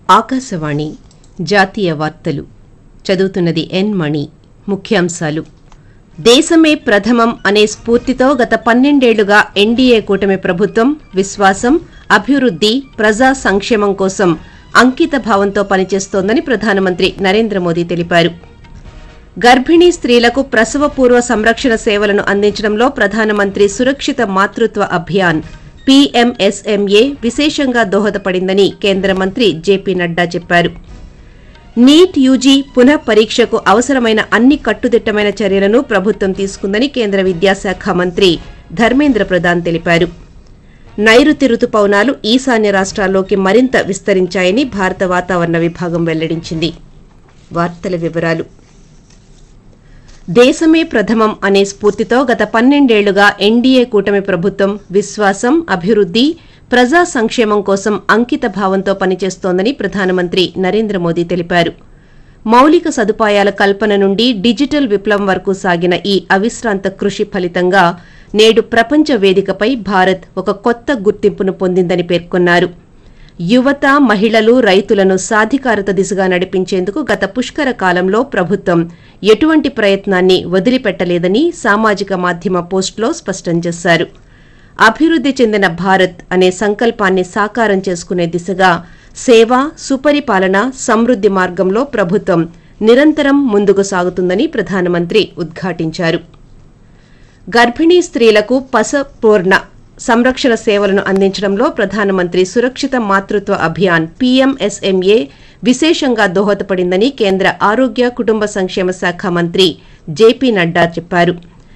ఆకాశవాణి జాతీయ వార్తలు చదువుతున్నది ఎన్ మణి ముఖ్యాంశాలు దేశమే ప్రథమం అనే స్ఫూర్తితో గత పన్నెండేళ్లుగా ఎన్డీఏ కూటమి ప్రభుత్వం విశ్వాసం అభివృద్ది ప్రజా సంక్షేమం కోసం అంకిత భావంతో పనిచేస్తోందని ప్రధానమంత్రి నరేంద్ర మోదీ తెలిపారు గర్భిణీ స్త్రీలకు ప్రసవపూర్వ సంరక్షణ సేవలను అందించడంలో ప్రధానమంత్రి సురక్షిత మాతృత్వ అభియాన్ పీఎంఎస్ఎంఏ విశేషంగా దోహదపడిందని కేంద్ర మంత్రి జేపీ నడ్డా చెప్పారు నీట్ యూజీ పునః పరీక్షకు అవసరమైన అన్ని కట్టుదిట్టమైన చర్యలను ప్రభుత్వం తీసుకుందని కేంద్ర విద్యాశాఖ మంత్రి ధర్మేంద్ర ప్రధాన్ తెలిపారు నైరుతి రుతుపవనాలు ఈశాన్య రాష్ట్రాల్లోకి మరింత విస్తరించాయని భారత వాతావరణ విభాగం వెల్లడించింది వార్తల వివరాలు దేశమే ప్రథమం అనే స్ఫూర్తితో గత పన్నెండేళ్లుగా ఎన్డీఏ కూటమి ప్రభుత్వం విశ్వాసం అభివృద్ది ప్రజా సంక్షేమం కోసం అంకిత భావంతో పనిచేస్తోందని ప్రధానమంత్రి నరేంద్ర మోదీ తెలిపారు మౌలిక సదుపాయాల కల్పన నుండి డిజిటల్ విప్లవం వరకు సాగిన ఈ అవిశ్రాంత కృషి ఫలితంగా నేడు ప్రపంచ వేదికపై భారత్ ఒక కొత్త గుర్తింపును పొందిందని పేర్కొన్నారు యువత మహిళలు రైతులను సాధికారత దిశగా నడిపించేందుకు గత పుష్కర కాలంలో ప్రభుత్వం ఎటువంటి ప్రయత్నాన్ని వదిలిపెట్టలేదని సామాజిక మాధ్యమ పోస్టులో స్పష్టం చేశారు అభివృద్ది చెందిన భారత్ అనే సంకల్పాన్ని సాకారం చేసుకునే దిశగా సేవ సుపరిపాలన సమృద్ది మార్గంలో ప్రభుత్వం నిరంతరం ముందుకు సాగుతుందని ప్రధానమంత్రి ఉద్ఘాటించారు గర్భిణీ స్త్రీలకు పసపూర్ణ సంరక్షణ సేవలను అందించడంలో ప్రధానమంత్రి సురక్షిత మాతృత్వ అభియాన్ పీఎంఎస్ఎంఏ విశేషంగా దోహదపడిందని కేంద్ర ఆరోగ్య కుటుంబ సంక్షేమ శాఖ మంత్రి జేపీ నడ్డా చెప్పారు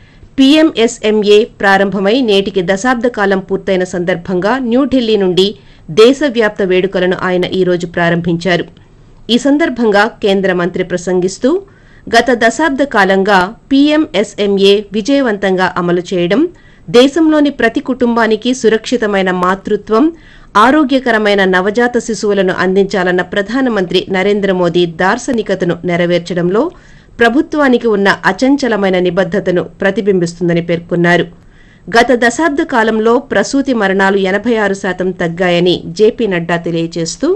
పీఎంఎస్ఎంఏ ప్రారంభమై నేటికి దశాబ్ద కాలం పూర్తయిన సందర్భంగా న్యూఢిల్లీ నుండి దేశవ్యాప్త వేడుకలను ఆయన ఈ రోజు ప్రారంభించారు ఈ సందర్భంగా కేంద్ర మంత్రి ప్రసంగిస్తూ గత దశాబ్ద కాలంగా పీఎంఎస్ఎంఏ విజయవంతంగా అమలు చేయడం దేశంలోని ప్రతి కుటుంబానికి సురక్షితమైన మాతృత్వం ఆరోగ్యకరమైన నవజాత శిశువులను అందించాలన్న ప్రధానమంత్రి నరేంద్ర మోదీ దార్శనికతను నెరవేర్చడంలో ప్రభుత్వానికి ఉన్న అచంచలమైన నిబద్దతను ప్రతిబింబిస్తుందని పేర్కొన్నారు గత దశాబ్ద కాలంలో ప్రసూతి మరణాలు ఎనభై ఆరు శాతం తగ్గాయని జేపీ నడ్డా తెలియజేస్తూ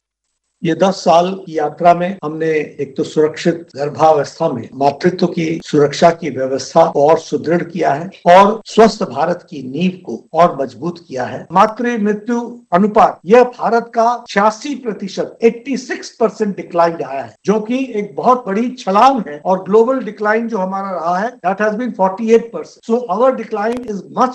ये दस साल की यात्रा में हमने एक तो सुरक्षित गर्भावस्था में मातृत्व की सुरक्षा की व्यवस्था और सुदृढ़ किया है और स्वस्थ भारत की नींव को और मजबूत किया है मातृ मृत्यु अनुपात यह भारत का छियासी प्रतिशत एट्टी सिक्स परसेंट डिक्लाइन आया है जो कि एक बहुत बड़ी छलांग है और ग्लोबल डिक्लाइन जो हमारा रहा है that has been forty eight percent so our decline is much